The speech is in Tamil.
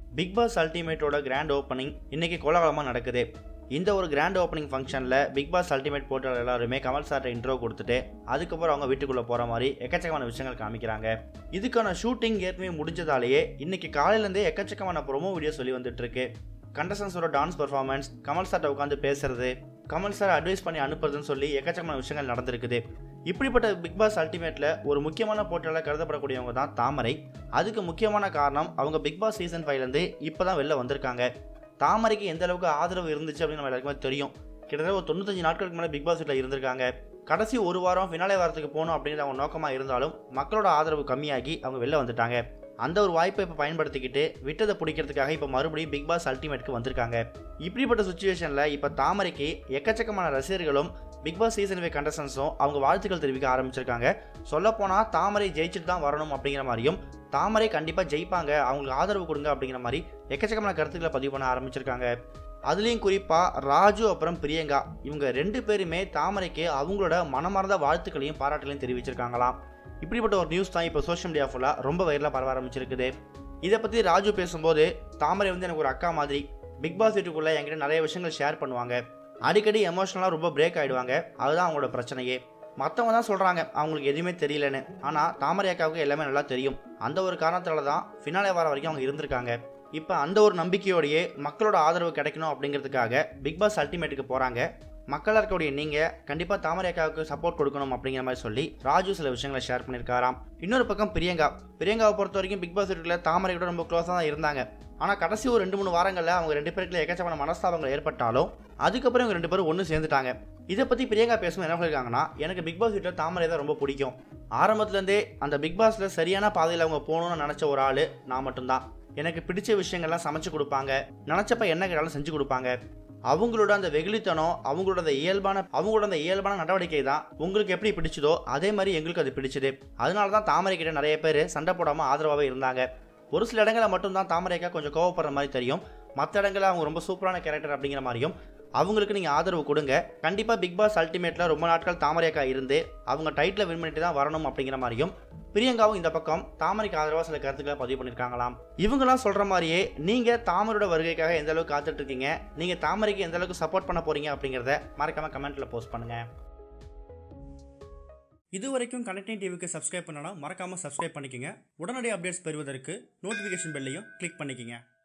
பிக் பாஸ் அல்டிமேட்டோட கிராண்ட் ஓப்பனிங் இன்னைக்கு கோலாகலமாக நடக்குது இந்த ஒரு கிராண்ட் ஓப்பனிங் ஃபங்க்ஷனில் பிக் பாஸ் அல்டிமேட் போட்டியாளர் எல்லாருமே கமல் சார்ட்ட இன்ட்ரோ கொடுத்துட்டு அதுக்கப்புறம் அவங்க வீட்டுக்குள்ளே போகிற மாதிரி எக்கச்சக்கமான விஷயங்கள் காமிக்கிறாங்க இதுக்கான ஷூட்டிங் ஏற்கனவே முடிஞ்சதாலேயே இன்னைக்கு காலையிலேருந்தே எக்கச்சக்கமான ப்ரோமோ வீடியோ சொல்லி வந்துட்டு இருக்கு கண்டஸ்டன்ஸோட டான்ஸ் பெர்ஃபார்மன்ஸ் கமல் சார்ட்ட உட்காந்து பேசுறது கமல் சார் அட்வைஸ் பண்ணி அனுப்புறதுன்னு சொல்லி எக்கச்சக்கமான விஷயங்கள் நடந்திருக்குது இப்படிப்பட்ட பிக் பாஸ் அல்டிமேட்டில் ஒரு முக்கியமான போட்டியாளர் கருதப்படக்கூடியவங்க தான் தாமரை அதுக்கு முக்கியமான காரணம் அவங்க பிக் பாஸ் சீசன் ஃபைவ்லேருந்து இப்போ தான் வெளில வந்திருக்காங்க தாமரைக்கு எந்த அளவுக்கு ஆதரவு இருந்துச்சு அப்படின்னு நம்ம எல்லாருக்குமே தெரியும் கிட்டத்தட்ட ஒரு தொண்ணூத்தஞ்சு நாட்களுக்கு மேலே பிக் பாஸ் வீட்டில் இருந்திருக்காங்க கடைசி ஒரு வாரம் ஃபினாலே வாரத்துக்கு போகணும் அப்படிங்கிற அவங்க நோக்கமாக இருந்தாலும் மக்களோட ஆதரவு கம்மியாகி அவங்க வெளில வந்துட்டாங்க அந்த ஒரு வாய்ப்பை இப்போ பயன்படுத்திக்கிட்டு விட்டதை பிடிக்கிறதுக்காக இப்போ மறுபடியும் பிக் பாஸ் அல்டிமேட்க்கு வந்திருக்காங்க இப்படிப்பட்ட சுச்சுவேஷனில் இப்போ தாமரைக்கு எக்கச்சக்கமான ரசிகர்களும் பிக் பாஸ் சீசன் ஃபைவ் கண்டஸ்டன்ஸும் அவங்க வாழ்த்துக்கள் தெரிவிக்க ஆரம்பிச்சிருக்காங்க சொல்லப்போனால் தாமரை ஜெயிச்சுட்டு தான் வரணும் அப்படிங்கிற மாதிரியும் தாமரை கண்டிப்பாக ஜெயிப்பாங்க அவங்களுக்கு ஆதரவு கொடுங்க அப்படிங்கிற மாதிரி எக்கச்சக்கமான கருத்துக்களை பதிவு பண்ண ஆரம்பிச்சிருக்காங்க அதுலேயும் குறிப்பாக ராஜு அப்புறம் பிரியங்கா இவங்க ரெண்டு பேருமே தாமரைக்கு அவங்களோட மனமார்ந்த வாழ்த்துக்களையும் பாராட்டுகளையும் தெரிவிச்சிருக்காங்களாம் இப்படிப்பட்ட ஒரு நியூஸ் தான் இப்போ சோஷியல் மீடியா ஃபுல்லாக ரொம்ப வைரலாக பரவ ஆரம்பிச்சிருக்குது இதை பற்றி ராஜு பேசும்போது தாமரை வந்து எனக்கு ஒரு அக்கா மாதிரி பிக் பாஸ் வீட்டுக்குள்ளே என்கிட்ட நிறைய விஷயங்கள் ஷேர் பண்ணுவாங்க அடிக்கடி எமோஷனலாக ரொம்ப பிரேக் ஆகிடுவாங்க அதுதான் அவங்களோட பிரச்சனையே மற்றவங்க தான் சொல்கிறாங்க அவங்களுக்கு எதுவுமே தெரியலன்னு ஆனால் தாமரை அக்காவுக்கு எல்லாமே நல்லா தெரியும் அந்த ஒரு காரணத்தால தான் ஃபினாலே வர வரைக்கும் அவங்க இருந்திருக்காங்க இப்போ அந்த ஒரு நம்பிக்கையோடையே மக்களோட ஆதரவு கிடைக்கணும் அப்படிங்கிறதுக்காக பிக் பாஸ் அல்டிமேட்டுக்கு போகிறாங்க மக்களாக இருக்கக்கூடிய நீங்கள் கண்டிப்பாக தாமரை அக்காவுக்கு சப்போர்ட் கொடுக்கணும் அப்படிங்கிற மாதிரி சொல்லி ராஜு சில விஷயங்களை ஷேர் பண்ணியிருக்காராம் இன்னொரு பக்கம் பிரியங்கா பிரியங்காவை பொறுத்த வரைக்கும் பிக் பாஸ் வீட்டில் தாமரையோட ரொம்ப க்ளோஸாக தான் இருந்தாங்க ஆனால் கடைசி ஒரு ரெண்டு மூணு வாரங்களில் அவங்க ரெண்டு பேருக்குள்ள எக்கச்சக்கமான மனஸ்தாபங்கள் ஏற்பட்டாலும் அதுக்கப்புறம் இவங்க ரெண்டு பேரும் ஒன்று சேர்ந்துட்டாங்க இதை பற்றி பிரியங்கா பேசும்போது என்ன சொல்லியிருக்காங்கன்னா எனக்கு பிக் பாஸ் வீட்டில் தாமரை தான் ரொம்ப பிடிக்கும் ஆரம்பத்துலேருந்தே அந்த பிக் பாஸில் சரியான பாதையில் அவங்க போகணும்னு நினச்ச ஒரு ஆள் நான் மட்டும்தான் எனக்கு பிடிச்ச விஷயங்கள்லாம் சமைச்சு கொடுப்பாங்க நினச்சப்ப என்ன கேட்டாலும் செஞ்சு கொடுப்பாங்க அவங்களோட அந்த வெகுளித்தனம் அவங்களோட அந்த இயல்பான அவங்களோட அந்த இயல்பான நடவடிக்கை தான் உங்களுக்கு எப்படி பிடிச்சதோ அதே மாதிரி எங்களுக்கு அது பிடிச்சது அதனால தான் தாமரை கிட்ட நிறைய பேர் சண்டை போடாமல் ஆதரவாகவே இருந்தாங்க ஒரு சில இடங்களில் மட்டும்தான் தாமரைக்கா கொஞ்சம் கோவப்படுற மாதிரி தெரியும் மற்ற இடங்களில் அவங்க ரொம்ப சூப்பரான கேரக்டர் அப்படிங்கிற மாதிரியும் அவங்களுக்கு நீங்கள் ஆதரவு கொடுங்க கண்டிப்பாக பிக் பாஸ் அல்டிமேட்டில் ரொம்ப நாட்கள் தாமரைக்கா இருந்து அவங்க டைட்டில் வின் பண்ணிட்டு தான் வரணும் அப்படிங்கிற மாதிரியும் பிரியங்காவும் இந்த பக்கம் தாமரைக்கு ஆதரவாக சில கருத்துக்களை பதிவு பண்ணியிருக்காங்களாம் இவங்கெல்லாம் சொல்கிற மாதிரியே நீங்கள் தாமரோட வருகைக்காக எந்த அளவுக்கு காத்துட்டு இருக்கீங்க நீங்கள் தாமரைக்கு எந்த அளவுக்கு சப்போர்ட் பண்ண போறீங்க அப்படிங்கிறத மறக்காம கமெண்ட்ல போஸ்ட் பண்ணுங்க இது வரைக்கும் கனெக்டிங் டிவிக்கு சப்ஸ்கிரைப் பண்ணனா மறக்காம சப்ஸ்கிரைப் பண்ணிக்கங்க உடனடி அப்டேட்ஸ் பெறுவதற்கு நோட்டிஃபிகேஷன் பெல்லையும் கிளிக் பண்ணிக்கங்க